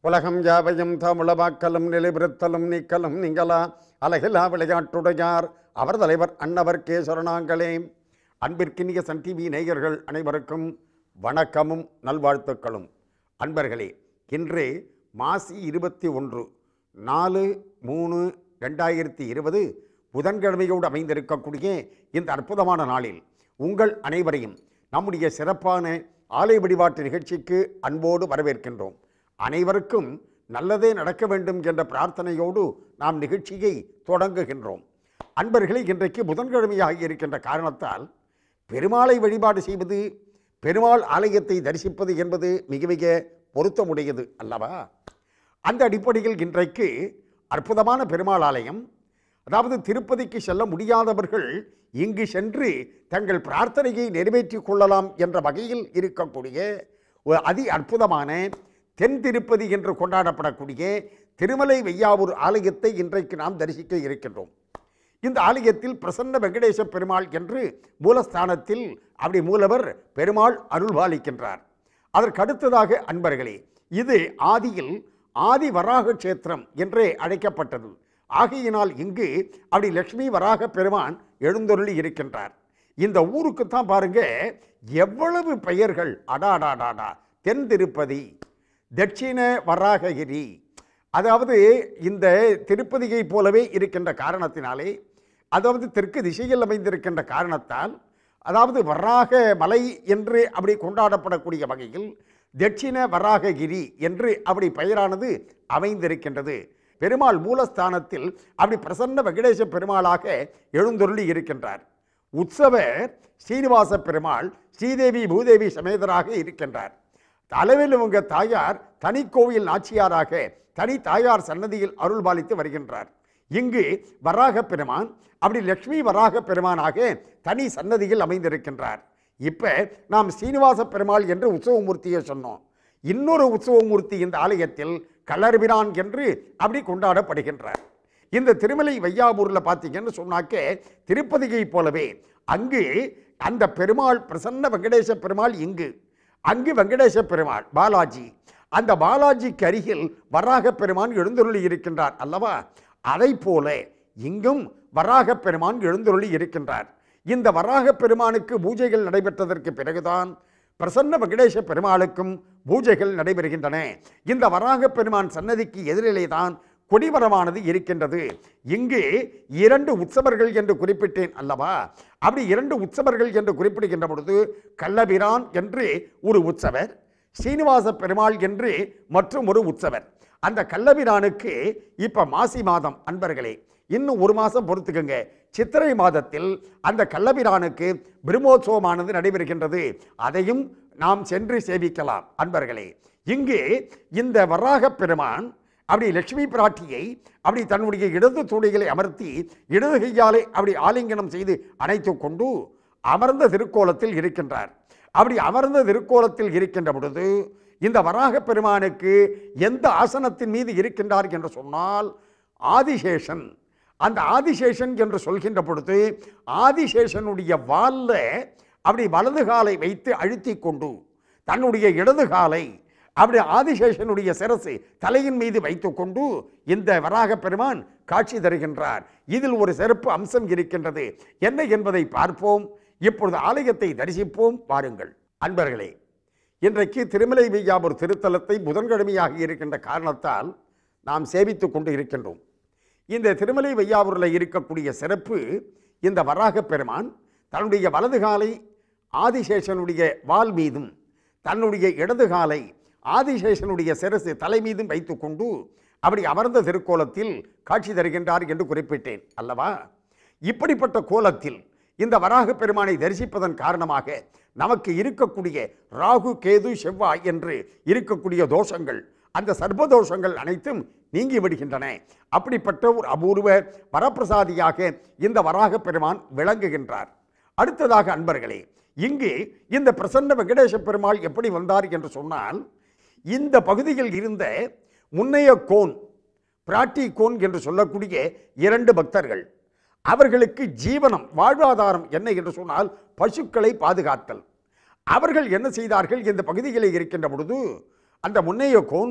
உலகம் யாவையும் தமிழவாக்கலும் நிலைபிறுத்தலும் நீக்கலும் நீங்களா அலகிலா விளையாட்டுடையார் அவர் தலைவர் அன்னவர் கே சரணாங்களே அன்பிற்கினிய சன் டிவி நேயர்கள் அனைவருக்கும் வணக்கமும் நல்வாழ்த்துக்களும் அன்பர்களே இன்று மாசி இருபத்தி ஒன்று நாலு மூணு ரெண்டாயிரத்தி இருபது புதன்கிழமையோடு அமைந்திருக்கக்கூடிய இந்த அற்புதமான நாளில் உங்கள் அனைவரையும் நம்முடைய சிறப்பான ஆலை வழிபாட்டு நிகழ்ச்சிக்கு அன்போடு வரவேற்கின்றோம் அனைவருக்கும் நல்லதே நடக்க வேண்டும் என்ற பிரார்த்தனையோடு நாம் நிகழ்ச்சியை தொடங்குகின்றோம் அன்பர்களே இன்றைக்கு புதன்கிழமையாக இருக்கின்ற காரணத்தால் பெருமாளை வழிபாடு செய்வது பெருமாள் ஆலயத்தை தரிசிப்பது என்பது மிக மிக பொருத்தமுடையது அல்லவா அந்த அடிப்படையில் இன்றைக்கு அற்புதமான பெருமாள் ஆலயம் அதாவது திருப்பதிக்கு செல்ல முடியாதவர்கள் இங்கு சென்று தங்கள் பிரார்த்தனையை நிறைவேற்றிக் கொள்ளலாம் என்ற வகையில் இருக்கக்கூடிய ஒரு அதி அற்புதமான தென் திருப்பதி என்று கொண்டாடப்படக்கூடிய திருமலை வெய்யாவூர் ஆலயத்தை இன்றைக்கு நாம் தரிசிக்க இருக்கின்றோம் இந்த ஆலயத்தில் பிரசன்ன வெங்கடேச பெருமாள் என்று மூலஸ்தானத்தில் அப்படி மூலவர் பெருமாள் அருள்பாலிக்கின்றார் அதற்கு அடுத்ததாக அன்பர்களே இது ஆதியில் ஆதி வராக கஷேத்திரம் என்றே அழைக்கப்பட்டது ஆகையினால் இங்கு அப்படி லட்சுமி வராக பெருமான் எழுந்தொருளி இருக்கின்றார் இந்த ஊருக்கு தான் பாருங்க எவ்வளவு பெயர்கள் அடாடாடாடா தென் திருப்பதி தட்சிண வராககிரி அதாவது இந்த திருப்பதியை போலவே இருக்கின்ற காரணத்தினாலே அதாவது தெற்கு திசையில் அமைந்திருக்கின்ற காரணத்தால் அதாவது வராக மலை என்று அப்படி கொண்டாடப்படக்கூடிய வகையில் தட்சிண வராககிரி என்று அப்படி பெயரானது அமைந்திருக்கின்றது பெருமாள் மூலஸ்தானத்தில் அப்படி பிரசன்ன வெங்கடேச பெருமாளாக எழுந்தொருளி இருக்கின்றார் உற்சவர் ஸ்ரீனிவாச பெருமாள் ஸ்ரீதேவி பூதேவி சமேதராக இருக்கின்றார் அளவில் உங்க தாயார் தனி கோவில் நாச்சியாராக தனி தாயார் சன்னதியில் அருள்பாலித்து வருகின்றார் இங்கு வராக பெருமான் அப்படி லக்ஷ்மி வராக பெருமானாக தனி சன்னதியில் அமைந்திருக்கின்றார் இப்ப நாம் ஸ்ரீனிவாச பெருமாள் என்று உற்சவமூர்த்தியை சொன்னோம் இன்னொரு உற்சவமூர்த்தி இந்த ஆலயத்தில் கலர்பிரான் என்று அப்படி கொண்டாடப்படுகின்றார் இந்த திருமலை வையாபூரில் பார்த்தீங்கன்னு சொன்னாக்க திருப்பதியை போலவே அங்கு அந்த பெருமாள் பிரசன்ன வெங்கடேச பெருமாள் இங்கு அங்கு வெங்கடேச பெருமாள் பாலாஜி அந்த பாலாஜிக்கு அருகில் வராக பெருமான் எழுந்தருளி இருக்கின்றார் அல்லவா அதை போல இங்கும் வராக பெருமான் எழுந்தருளி இருக்கின்றார் இந்த வராக பெருமானுக்கு பூஜைகள் நடைபெற்றதற்கு பிறகுதான் பிரசன்ன வெங்கடேச பெருமாளுக்கும் பூஜைகள் நடைபெறுகின்றன இந்த வராக பெருமான் சன்னதிக்கு எதிரிலே தான் கொடிமரமானது இருக்கின்றது இங்கு இரண்டு உற்சவர்கள் என்று குறிப்பிட்டேன் அல்லவா அப்படி இரண்டு உற்சவர்கள் என்று குறிப்பிடுகின்ற பொழுது கள்ளபிரான் என்று ஒரு உற்சவர் ஸ்ரீனிவாச பெருமாள் என்று மற்றும் ஒரு உற்சவர் அந்த கள்ளபிரானுக்கு இப்ப மாசி மாதம் அன்பர்களே இன்னும் ஒரு மாதம் பொறுத்துக்கங்க சித்திரை மாதத்தில் அந்த கள்ளபிரானுக்கு பிரம்மோத்சவமானது நடைபெறுகின்றது அதையும் நாம் சென்று சேவிக்கலாம் அன்பர்களே இங்கு இந்த வராக பெருமான் அப்படி லட்சுமி பிராட்டியை அப்படி தன்னுடைய இடது தூடைகளை அமர்த்தி இடது கையாலே அப்படி ஆலிங்கனம் செய்து அணைத்து கொண்டு அமர்ந்த திருக்கோலத்தில் இருக்கின்றார் அப்படி அமர்ந்த திருக்கோலத்தில் இருக்கின்ற பொழுது இந்த வராக பெருமானுக்கு எந்த ஆசனத்தின் மீது இருக்கின்றார் என்று சொன்னால் ஆதிசேஷன் அந்த ஆதிசேஷன் என்று சொல்கின்ற பொழுது ஆதிசேஷனுடைய வால்ல அப்படி வலது காலை வைத்து அழுத்தி கொண்டு தன்னுடைய இடது காலை அப்படி ஆதிசேஷனுடைய சிரசு தலையின் மீது வைத்துக்கொண்டு இந்த வராக பெருமான் காட்சி தருகின்றார் இதில் ஒரு சிறப்பு அம்சம் இருக்கின்றது என்ன என்பதை பார்ப்போம் இப்பொழுது ஆலயத்தை தரிசிப்போம் வாருங்கள் அன்பர்களே இன்றைக்கு திருமலை வெய்யாபூர் திருத்தலத்தை புதன்கிழமையாக இருக்கின்ற காரணத்தால் நாம் சேவித்துக் கொண்டு இருக்கின்றோம் இந்த திருமலை வையாவூரில் இருக்கக்கூடிய சிறப்பு இந்த வராக பெருமான் தன்னுடைய வலது காலை ஆதிசேஷனுடைய வால் மீதும் தன்னுடைய இடது காலை ஆதிசேஷனுடைய சிரசு தலை மீதும் வைத்துக்கொண்டு அப்படி அமர்ந்த திருக்கோலத்தில் காட்சி தருகின்றார் என்று குறிப்பிட்டேன் அல்லவா இப்படிப்பட்ட கோலத்தில் இந்த வராக பெருமானை தரிசிப்பதன் காரணமாக நமக்கு இருக்கக்கூடிய ராகு கேது செவ்வாய் என்று இருக்கக்கூடிய தோஷங்கள் அந்த சர்வதோஷங்கள் அனைத்தும் நீங்கி விடுகின்றன அப்படிப்பட்ட ஒரு அபூர்வ வரப்பிரசாதியாக இந்த வராக பெருமான் விளங்குகின்றார் அடுத்ததாக அன்பர்களே இங்கு இந்த பிரசன்ன வெங்கடேச பெருமாள் எப்படி வந்தார் என்று சொன்னால் இந்த பகுதியில் இருந்த முன்னைய கோன் பிராட்டி கோன் என்று சொல்லக்கூடிய இரண்டு பக்தர்கள் அவர்களுக்கு ஜீவனம் வாழ்வாதாரம் என்ன என்று சொன்னால் பசுக்களை பாதுகாத்தல் அவர்கள் என்ன செய்தார்கள் இந்த பகுதியில் இருக்கின்ற பொழுது அந்த முன்னைய கோன்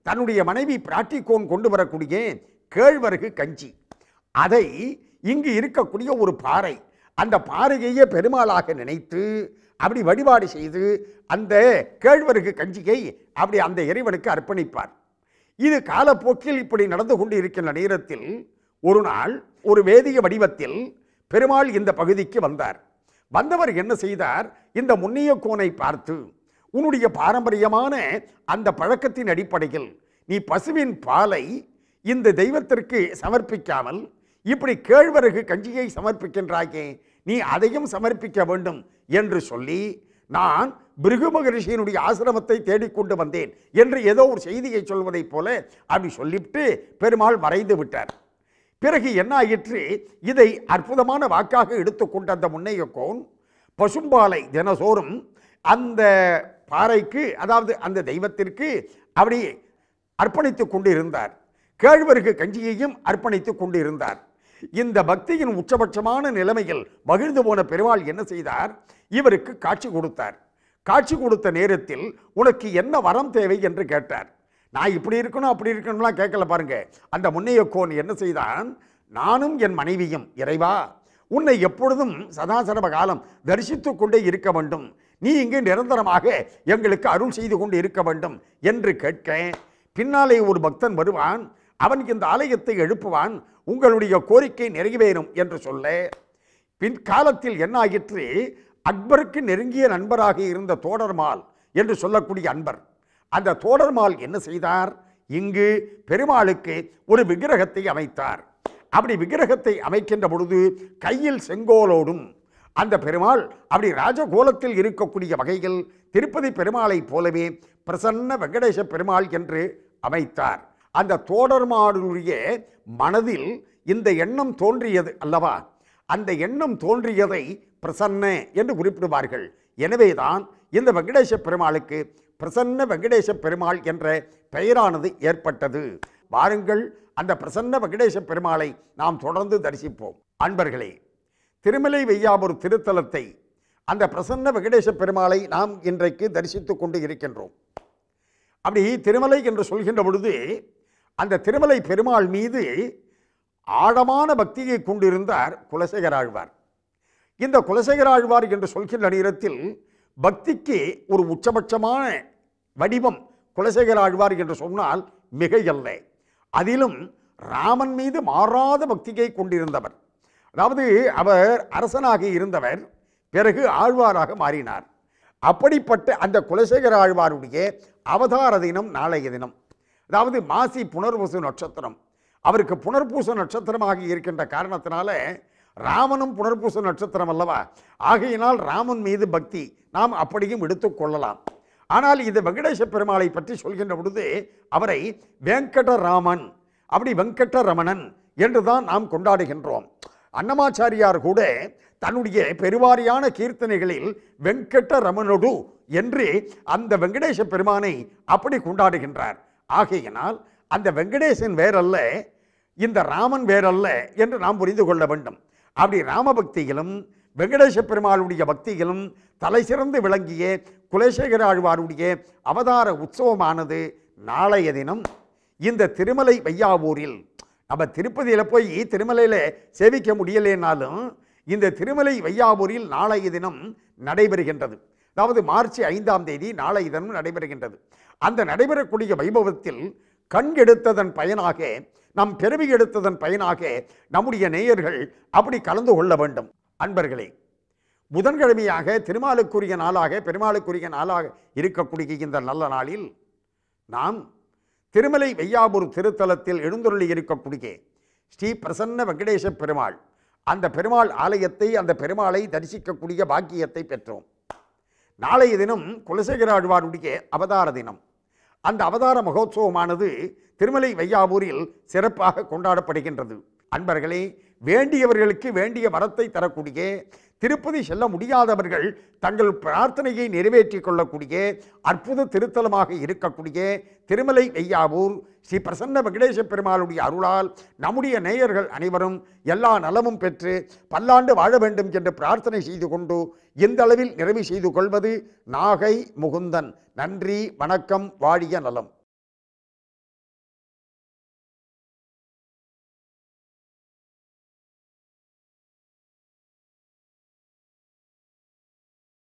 தன்னுடைய மனைவி பிராட்டிக்கோன் கொண்டு வரக்கூடிய கேழ்வரகு கஞ்சி அதை இங்கு இருக்கக்கூடிய ஒரு பாறை அந்த பாறையையே பெருமாளாக நினைத்து அப்படி வழிபாடு செய்து அந்த கேழ்வரகு கஞ்சியை அப்படி அந்த இறைவனுக்கு அர்ப்பணிப்பார் இது காலப்போக்கில் இப்படி நடந்து கொண்டு இருக்கின்ற நேரத்தில் ஒரு நாள் ஒரு வேதிய வடிவத்தில் பெருமாள் இந்த பகுதிக்கு வந்தார் வந்தவர் என்ன செய்தார் இந்த முன்னிய கோனை பார்த்து உன்னுடைய பாரம்பரியமான அந்த பழக்கத்தின் அடிப்படையில் நீ பசுவின் பாலை இந்த தெய்வத்திற்கு சமர்ப்பிக்காமல் இப்படி கேழ்வரகு கஞ்சியை சமர்ப்பிக்கின்றாயே நீ அதையும் சமர்ப்பிக்க வேண்டும் என்று சொல்லி நான் பிருகு மகரிஷியினுடைய ஆசிரமத்தை தேடிக்கொண்டு வந்தேன் என்று ஏதோ ஒரு செய்தியை சொல்வதைப் போல அப்படி சொல்லிவிட்டு பெருமாள் மறைந்து விட்டார் பிறகு என்ன ஆயிற்று இதை அற்புதமான வாக்காக எடுத்துக்கொண்ட அந்த முன்னைய கோன் பசும்பாலை தினசோறும் அந்த பாறைக்கு அதாவது அந்த தெய்வத்திற்கு அப்படி அர்ப்பணித்துக் கொண்டு இருந்தார் கேழ்வரகு கஞ்சியையும் அர்ப்பணித்துக் கொண்டு இருந்தார் இந்த பக்தியின் உச்சபட்சமான நிலைமையில் மகிழ்ந்து போன பெருமாள் என்ன செய்தார் இவருக்கு காட்சி கொடுத்தார் காட்சி கொடுத்த நேரத்தில் உனக்கு என்ன வரம் தேவை என்று கேட்டார் நான் இப்படி இருக்கணும் அப்படி இருக்கணும்லாம் கேட்கல பாருங்க அந்த முன்னைய கோன் என்ன செய்தான் நானும் என் மனைவியும் இறைவா உன்னை எப்பொழுதும் சதாசரப காலம் தரிசித்துக் கொண்டே இருக்க வேண்டும் நீ இங்கு நிரந்தரமாக எங்களுக்கு அருள் செய்து கொண்டு இருக்க வேண்டும் என்று கேட்க பின்னாலே ஒரு பக்தன் வருவான் அவன் இந்த ஆலயத்தை எழுப்புவான் உங்களுடைய கோரிக்கை நிறைவேறும் என்று சொல்ல பின்காலத்தில் என்ன ஆயிற்று அக்பருக்கு நெருங்கிய நண்பராக இருந்த தோடர்மால் என்று சொல்லக்கூடிய அன்பர் அந்த தோடர்மால் என்ன செய்தார் இங்கு பெருமாளுக்கு ஒரு விக்கிரகத்தை அமைத்தார் அப்படி விக்கிரகத்தை அமைக்கின்ற பொழுது கையில் செங்கோலோடும் அந்த பெருமாள் அப்படி ராஜகோலத்தில் இருக்கக்கூடிய வகையில் திருப்பதி பெருமாளைப் போலவே பிரசன்ன வெங்கடேச பெருமாள் என்று அமைத்தார் அந்த தோடர்மாளுடைய மனதில் இந்த எண்ணம் தோன்றியது அல்லவா அந்த எண்ணம் தோன்றியதை பிரசன்ன என்று குறிப்பிடுவார்கள் எனவேதான் இந்த வெங்கடேச பெருமாளுக்கு பிரசன்ன வெங்கடேச பெருமாள் என்ற பெயரானது ஏற்பட்டது வாருங்கள் அந்த பிரசன்ன வெங்கடேச பெருமாளை நாம் தொடர்ந்து தரிசிப்போம் அன்பர்களே திருமலை வெய்யாபுர் திருத்தலத்தை அந்த பிரசன்ன வெங்கடேச பெருமாளை நாம் இன்றைக்கு தரிசித்துக் கொண்டு இருக்கின்றோம் அப்படி திருமலை என்று சொல்கின்ற பொழுது அந்த திருமலை பெருமாள் மீது ஆழமான பக்தியை கொண்டிருந்தார் குலசேகராழ்வார் இந்த குலசேகராழ்வார் என்று சொல்கின்ற நேரத்தில் பக்திக்கு ஒரு உச்சபட்சமான வடிவம் குலசேகராழ்வார் என்று சொன்னால் மிகையல்ல அதிலும் ராமன் மீது மாறாத பக்தியை கொண்டிருந்தவர் அதாவது அவர் அரசனாக இருந்தவர் பிறகு ஆழ்வாராக மாறினார் அப்படிப்பட்ட அந்த குலசேகர ஆழ்வாருடைய அவதார தினம் நாளைய தினம் அதாவது மாசி புனர்வசு நட்சத்திரம் அவருக்கு புனர்பூச நட்சத்திரமாக இருக்கின்ற காரணத்தினால ராமனும் புனர்பூச நட்சத்திரம் அல்லவா ஆகையினால் ராமன் மீது பக்தி நாம் அப்படியும் எடுத்துக்கொள்ளலாம் ஆனால் இந்த வெங்கடேச பெருமாளை பற்றி சொல்கின்ற பொழுது அவரை வெங்கடராமன் அப்படி வெங்கடரமணன் என்று தான் நாம் கொண்டாடுகின்றோம் அன்னமாச்சாரியார் கூட தன்னுடைய பெருவாரியான கீர்த்தனைகளில் வெங்கடரமணொடு என்று அந்த வெங்கடேச பெருமானை அப்படி கொண்டாடுகின்றார் ஆகையினால் அந்த வெங்கடேசன் வேறல்ல இந்த ராமன் வேறல்ல என்று நாம் புரிந்து கொள்ள வேண்டும் அப்படி ராமபக்தியிலும் வெங்கடேச பெருமாளுடைய பக்தியிலும் தலை சிறந்து விளங்கிய குலசேகர ஆழ்வாருடைய அவதார உற்சவமானது நாளைய தினம் இந்த திருமலை வையாவூரில் நம்ம திருப்பதியில் போய் திருமலையில் சேவிக்க முடியலைனாலும் இந்த திருமலை வையாவூரில் நாளைய தினம் நடைபெறுகின்றது அதாவது மார்ச் ஐந்தாம் தேதி நாளைய தினம் நடைபெறுகின்றது அந்த நடைபெறக்கூடிய வைபவத்தில் கண் எடுத்ததன் பயனாக நம் பிறவி எடுத்ததன் பயனாக நம்முடைய நேயர்கள் அப்படி கலந்து கொள்ள வேண்டும் அன்பர்களே புதன்கிழமையாக திருமாலுக்குரிய நாளாக பெருமாளுக்குரிய நாளாக இருக்கக்கூடிய இந்த நல்ல நாளில் நாம் திருமலை வெய்யாபுர் திருத்தலத்தில் எழுந்தருளி இருக்கக்கூடிய ஸ்ரீ பிரசன்ன வெங்கடேச பெருமாள் அந்த பெருமாள் ஆலயத்தை அந்த பெருமாளை தரிசிக்கக்கூடிய பாக்கியத்தை பெற்றோம் நாளைய தினம் குலசேகர ஆழ்வாருடைய அவதார தினம் அந்த அவதார மகோத்சவமானது திருமலை வையாபூரில் சிறப்பாக கொண்டாடப்படுகின்றது அன்பர்களே வேண்டியவர்களுக்கு வேண்டிய வரத்தை தரக்கூடிய திருப்பதி செல்ல முடியாதவர்கள் தங்கள் பிரார்த்தனையை நிறைவேற்றிக் கொள்ளக்கூடிய அற்புத திருத்தலமாக இருக்கக்கூடிய திருமலை வெய்யாவூர் ஸ்ரீ பிரசன்ன வெங்கடேச பெருமாளுடைய அருளால் நம்முடைய நேயர்கள் அனைவரும் எல்லா நலமும் பெற்று பல்லாண்டு வாழ வேண்டும் என்று பிரார்த்தனை செய்து கொண்டு இந்த அளவில் நிறைவு செய்து கொள்வது நாகை முகுந்தன் நன்றி வணக்கம் வாழிய நலம்